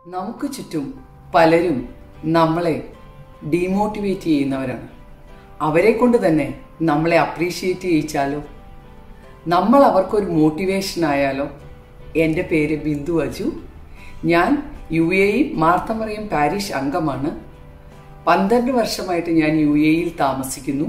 നമുക്ക് ചുറ്റും പലരും നമ്മളെ ഡീമോട്ടിവേറ്റ് ചെയ്യുന്നവരാണ് അവരെ കൊണ്ട് തന്നെ നമ്മളെ അപ്രീഷിയേറ്റ് ചെയ്യിച്ചാലോ നമ്മൾ അവർക്കൊരു മോട്ടിവേഷൻ ആയാലോ എൻ്റെ പേര് ബിന്ദു അജു ഞാൻ U A E Marthamariyam parish അംഗമാണ് പന്ത്രണ്ട് വർഷമായിട്ട് ഞാൻ യു എയിൽ താമസിക്കുന്നു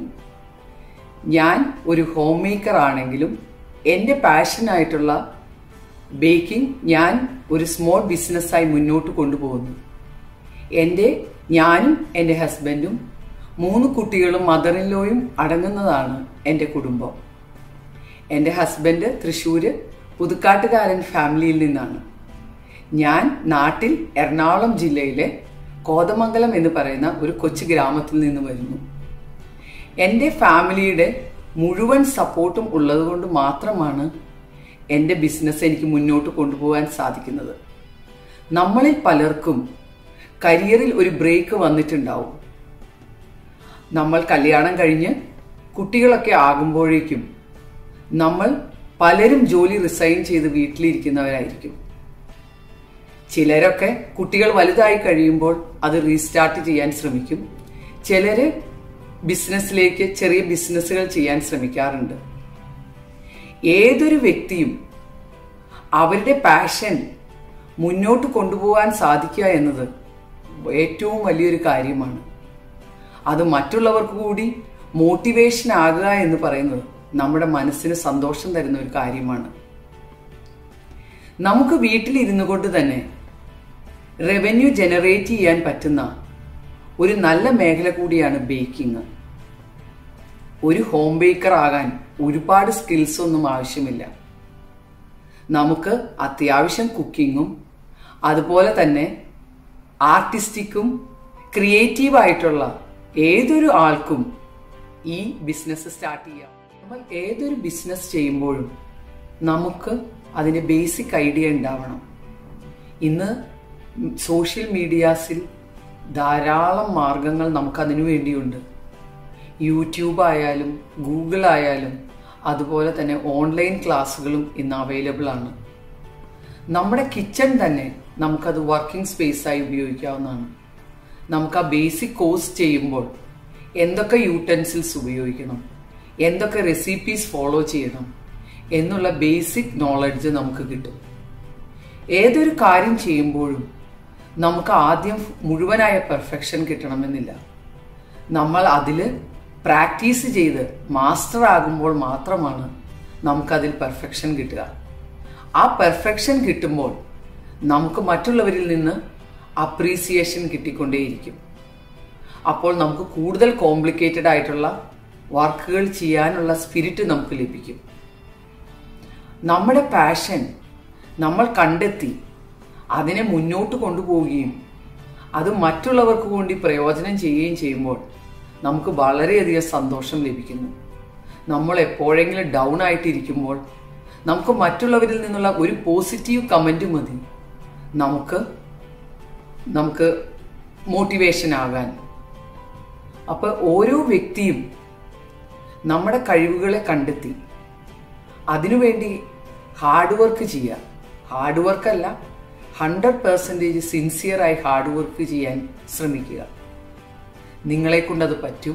ഞാൻ ഒരു ഹോം മേക്കർ ആണെങ്കിലും എൻ്റെ പാഷനായിട്ടുള്ള ബേക്കിംഗ് ഞാൻ ഒരു സ്മോൾ ബിസിനസ്സായി മുന്നോട്ട് കൊണ്ടുപോകുന്നു എൻ്റെ ഞാനും എൻ്റെ ഹസ്ബൻഡും മൂന്ന് കുട്ടികളും മദറിൻലോയും അടങ്ങുന്നതാണ് എൻ്റെ കുടുംബം എൻ്റെ ഹസ്ബൻഡ് തൃശ്ശൂർ പുതുക്കാട്ടുകാരൻ ഫാമിലിയിൽ നിന്നാണ് ഞാൻ നാട്ടിൽ എറണാകുളം ജില്ലയിലെ കോതമംഗലം എന്ന് പറയുന്ന ഒരു കൊച്ചു ഗ്രാമത്തിൽ നിന്ന് വരുന്നു എൻ്റെ ഫാമിലിയുടെ മുഴുവൻ സപ്പോർട്ടും ഉള്ളതുകൊണ്ട് മാത്രമാണ് എൻ്റെ ബിസിനസ് എനിക്ക് മുന്നോട്ട് കൊണ്ടുപോകാൻ സാധിക്കുന്നത് നമ്മളിൽ പലർക്കും കരിയറിൽ ഒരു ബ്രേക്ക് വന്നിട്ടുണ്ടാവും നമ്മൾ കല്യാണം കഴിഞ്ഞ് കുട്ടികളൊക്കെ ആകുമ്പോഴേക്കും നമ്മൾ പലരും ജോലി റിസൈൻ ചെയ്ത് വീട്ടിലിരിക്കുന്നവരായിരിക്കും ചിലരൊക്കെ കുട്ടികൾ വലുതായി കഴിയുമ്പോൾ അത് റീസ്റ്റാർട്ട് ചെയ്യാൻ ശ്രമിക്കും ചിലര് ബിസിനസ്സിലേക്ക് ചെറിയ ബിസിനസ്സുകൾ ചെയ്യാൻ ശ്രമിക്കാറുണ്ട് ഏതൊരു വ്യക്തിയും അവരുടെ പാഷൻ മുന്നോട്ട് കൊണ്ടുപോകാൻ സാധിക്കുക എന്നത് ഏറ്റവും വലിയൊരു കാര്യമാണ് അത് മറ്റുള്ളവർക്ക് കൂടി മോട്ടിവേഷൻ ആകുക എന്ന് പറയുന്നത് നമ്മുടെ മനസ്സിന് സന്തോഷം തരുന്ന ഒരു കാര്യമാണ് നമുക്ക് വീട്ടിലിരുന്നു കൊണ്ട് തന്നെ റവന്യൂ ജനറേറ്റ് ചെയ്യാൻ പറ്റുന്ന ഒരു നല്ല മേഖല കൂടിയാണ് ബേക്കിംഗ് ഒരു ഹോം ബേക്കർ ആകാൻ ഒരുപാട് സ്കിൽസ് ഒന്നും ആവശ്യമില്ല നമുക്ക് അത്യാവശ്യം കുക്കിങ്ങും അതുപോലെ തന്നെ ആർട്ടിസ്റ്റിക്കും ക്രിയേറ്റീവ് ആയിട്ടുള്ള ഏതൊരു ആൾക്കും ഈ ബിസിനസ് സ്റ്റാർട്ട് ചെയ്യാം നമ്മൾ ഏതൊരു ബിസിനസ് ചെയ്യുമ്പോഴും നമുക്ക് അതിന്റെ ബേസിക് ഐഡിയ ഉണ്ടാവണം ഇന്ന് സോഷ്യൽ മീഡിയാസിൽ ധാരാളം മാർഗങ്ങൾ നമുക്കതിനു വേണ്ടിയുണ്ട് യൂട്യൂബ് ആയാലും ഗൂഗിൾ ആയാലും അതുപോലെ തന്നെ ഓൺലൈൻ ക്ലാസ്സുകളും ഇന്ന് അവൈലബിൾ ആണ് നമ്മുടെ കിച്ചൺ തന്നെ നമുക്കത് വർക്കിംഗ് സ്പേസായി ഉപയോഗിക്കാവുന്നതാണ് നമുക്ക് ആ ബേസിക് കോഴ്സ് ചെയ്യുമ്പോൾ എന്തൊക്കെ യൂട്ടൻസിൽസ് ഉപയോഗിക്കണം എന്തൊക്കെ റെസിപ്പീസ് ഫോളോ ചെയ്യണം എന്നുള്ള ബേസിക് നോളജ് നമുക്ക് കിട്ടും ഏതൊരു കാര്യം ചെയ്യുമ്പോഴും നമുക്ക് ആദ്യം മുഴുവനായ പെർഫെക്ഷൻ കിട്ടണമെന്നില്ല നമ്മൾ അതിൽ പ്രാക്ടീസ് ചെയ്ത് മാസ്റ്റർ ആകുമ്പോൾ മാത്രമാണ് നമുക്കതിൽ പെർഫെക്ഷൻ കിട്ടുക ആ പെർഫെക്ഷൻ കിട്ടുമ്പോൾ നമുക്ക് മറ്റുള്ളവരിൽ നിന്ന് അപ്രീസിയേഷൻ കിട്ടിക്കൊണ്ടേയിരിക്കും അപ്പോൾ നമുക്ക് കൂടുതൽ കോംപ്ലിക്കേറ്റഡ് ആയിട്ടുള്ള വർക്കുകൾ ചെയ്യാനുള്ള സ്പിരിറ്റ് നമുക്ക് ലഭിക്കും നമ്മുടെ പാഷൻ നമ്മൾ കണ്ടെത്തി അതിനെ മുന്നോട്ട് കൊണ്ടുപോവുകയും അത് മറ്റുള്ളവർക്ക് വേണ്ടി പ്രയോജനം ചെയ്യുകയും ചെയ്യുമ്പോൾ നമുക്ക് വളരെയധികം സന്തോഷം ലഭിക്കുന്നു നമ്മൾ എപ്പോഴെങ്കിലും ഡൗൺ ആയിട്ടിരിക്കുമ്പോൾ നമുക്ക് മറ്റുള്ളവരിൽ നിന്നുള്ള ഒരു പോസിറ്റീവ് കമൻറ്റ് മതി നമുക്ക് നമുക്ക് മോട്ടിവേഷൻ ആകാൻ അപ്പോൾ ഓരോ വ്യക്തിയും നമ്മുടെ കഴിവുകളെ കണ്ടെത്തി അതിനുവേണ്ടി ഹാർഡ് വർക്ക് ചെയ്യുക ഹാർഡ് വർക്കല്ല ഹൺഡ്രഡ് പെർസെൻറ്റേജ് സിൻസിയറായി ഹാർഡ് വർക്ക് ചെയ്യാൻ ശ്രമിക്കുക നിങ്ങളെ കൊണ്ടത് പറ്റും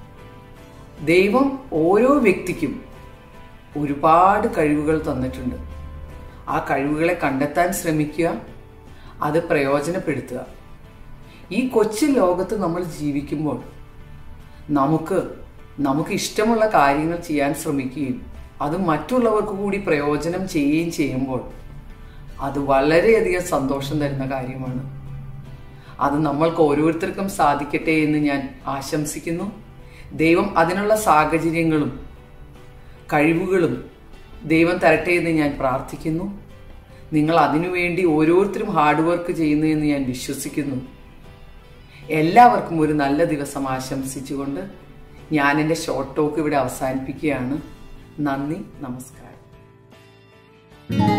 ദൈവം ഓരോ വ്യക്തിക്കും ഒരുപാട് കഴിവുകൾ തന്നിട്ടുണ്ട് ആ കഴിവുകളെ കണ്ടെത്താൻ ശ്രമിക്കുക അത് പ്രയോജനപ്പെടുത്തുക ഈ കൊച്ചു ലോകത്ത് നമ്മൾ ജീവിക്കുമ്പോൾ നമുക്ക് നമുക്ക് ഇഷ്ടമുള്ള കാര്യങ്ങൾ ചെയ്യാൻ ശ്രമിക്കുകയും അത് മറ്റുള്ളവർക്ക് കൂടി പ്രയോജനം ചെയ്യുകയും ചെയ്യുമ്പോൾ അത് വളരെയധികം സന്തോഷം തരുന്ന കാര്യമാണ് അത് നമ്മൾക്ക് ഓരോരുത്തർക്കും സാധിക്കട്ടെ എന്ന് ഞാൻ ആശംസിക്കുന്നു ദൈവം അതിനുള്ള സാഹചര്യങ്ങളും കഴിവുകളും ദൈവം തരട്ടെ എന്ന് ഞാൻ പ്രാർത്ഥിക്കുന്നു നിങ്ങൾ അതിനുവേണ്ടി ഓരോരുത്തരും ഹാർഡ് വർക്ക് ചെയ്യുന്നു എന്ന് ഞാൻ വിശ്വസിക്കുന്നു എല്ലാവർക്കും ഒരു നല്ല ദിവസം ആശംസിച്ചുകൊണ്ട് ഞാൻ എൻ്റെ ഷോർട്ട് ടോക്ക് ഇവിടെ അവസാനിപ്പിക്കുകയാണ് നന്ദി നമസ്കാരം